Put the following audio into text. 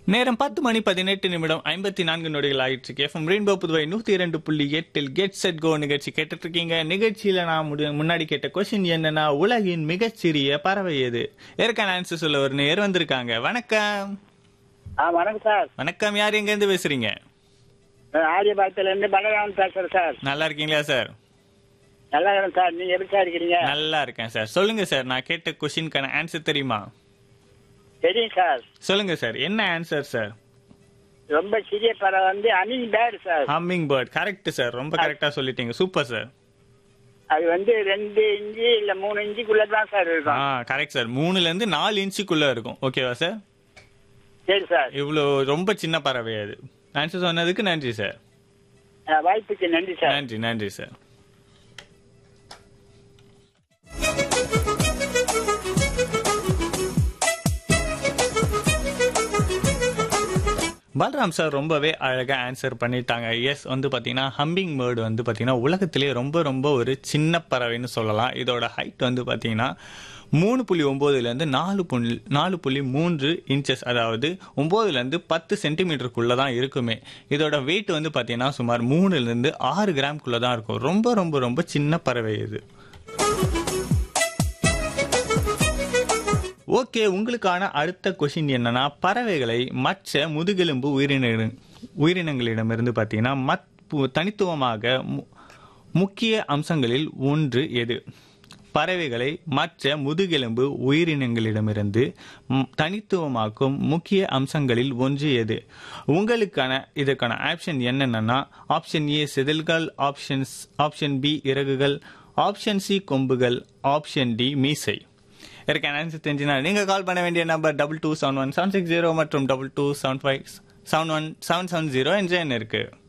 நேரம் பத்து மணி பதினெட்டு நிமிடம் ஐம்பத்தி நான்கு நொடிகள் ஆயிடுச்சு எஃப்எம் ரெயின்போ புதுவை நூத்தி இரண்டு புள்ளி எட்டில் கெட் செட் கோ நிகழ்ச்சி கேட்டுட்டு இருக்கீங்க நிகழ்ச்சியில நான் முடி- முன்னாடி கேட்ட கொஸ்டின் என்னன்னா உலகின் மிகச்சிறிய பறவை எது ஏற்கான ஆன்சர் சொல்ல ஒரு நேர் வந்திருக்காங்க வணக்கம் ஆ வணக்கம் சார் வணக்கம் யார் எங்க இருந்து பேசுறீங்க நான் ஆரியபாகத்துல இருந்து பலராமன் பேசுறேன் சார் நல்லா இருக்கீங்களா சார் நல்லா இருக்கேன் சார் நீங்க எப்படி சார் இருக்கிறீங்க நல்லா இருக்கேன் சார் சொல்லுங்க சார் நான் கேட்ட கொஸ்டினுக்கான ஆன்சர் தெரியுமா தெரியும் சார் சொல்லுங்க சார் என்ன ஆன்சர் சார் ரொம்ப சிறிய பறவை வந்து அணில் bird sir humming bird correct sir ரொம்ப கரெக்டா சொல்லிட்டீங்க சூப்பர் சார் அது வந்து ரெண்டு இன்ச்சு இல்ல மூணு இன்ச்சுக்குள்ள தான் சார் ஆ இருக்கும் கரெக்ட் சார் மூணுல இருந்து நாலு இன்ச்சுக்குள்ள இருக்கும் ஓகேவா சார் சரி சார் இவ்வளோ ரொம்ப சின்ன பறவை அது ஆன்சர் சொன்னதுக்கு நன்றி சார் ஆ, வாய்ப்புக்கு நன்றி சார் நன்றி நன்றி சார் பல்ராம் சார் ரொம்பவே அழகா ஆன்சர் பண்ணிட்டாங்க எஸ் வந்து பாத்தீங்கன்னா ஹம்பிங் பேர்டு வந்து பாத்தீங்கன்னா உலகத்திலேயே ரொம்ப ரொம்ப ஒரு சின்ன பறவைன்னு சொல்லலாம் இதோட ஹைட் வந்து பாத்தீங்கன்னா மூணு புள்ளி ஒம்போதுலேருந்து நாலு புள்ளி நாலு புள்ளி மூன்று இன்ச்சஸ் அதாவது ஒம்போதுலேருந்து பத்து சென்டிமீட்டருக்குள்ளே தான் இருக்குமே இதோட வெயிட் வந்து பார்த்தீங்கன்னா சுமார் மூணுலேருந்து ஆறு கிராம்குள்ளே தான் இருக்கும் ரொம்ப ரொம்ப ரொம்ப சின்ன பறவை இது ஓகே உங்களுக்கான அடுத்த கொஷின் என்னன்னா பறவைகளை மற்ற முதுகெலும்பு உயிரின உயிரினங்களிடமிருந்து பார்த்தீங்கன்னா மத் தனித்துவமாக மு- முக்கிய அம்சங்களில் ஒன்று எது பறவைகளை மற்ற முதுகெலும்பு உயிரினங்களிடமிருந்து ம், தனித்துவமாக்கும் முக்கிய அம்சங்களில் ஒன்று எது உங்களுக்கான இதற்கான ஆப்ஷன் என்னென்னா ஆப்ஷன் ஏ செதில்கள் ஆப்ஷன்ஸ் ஆப்ஷன் பி இறகுகள் ஆப்ஷன் சி கொம்புகள் ஆப்ஷன் டி மீசை இருக்க ஆன்சர் தெரிஞ்சுனா நீங்க கால் பண்ண வேண்டிய number double two seven one seven six zero மற்றும் double two seven five seven one seven seven zero என்ற எண் இருக்கு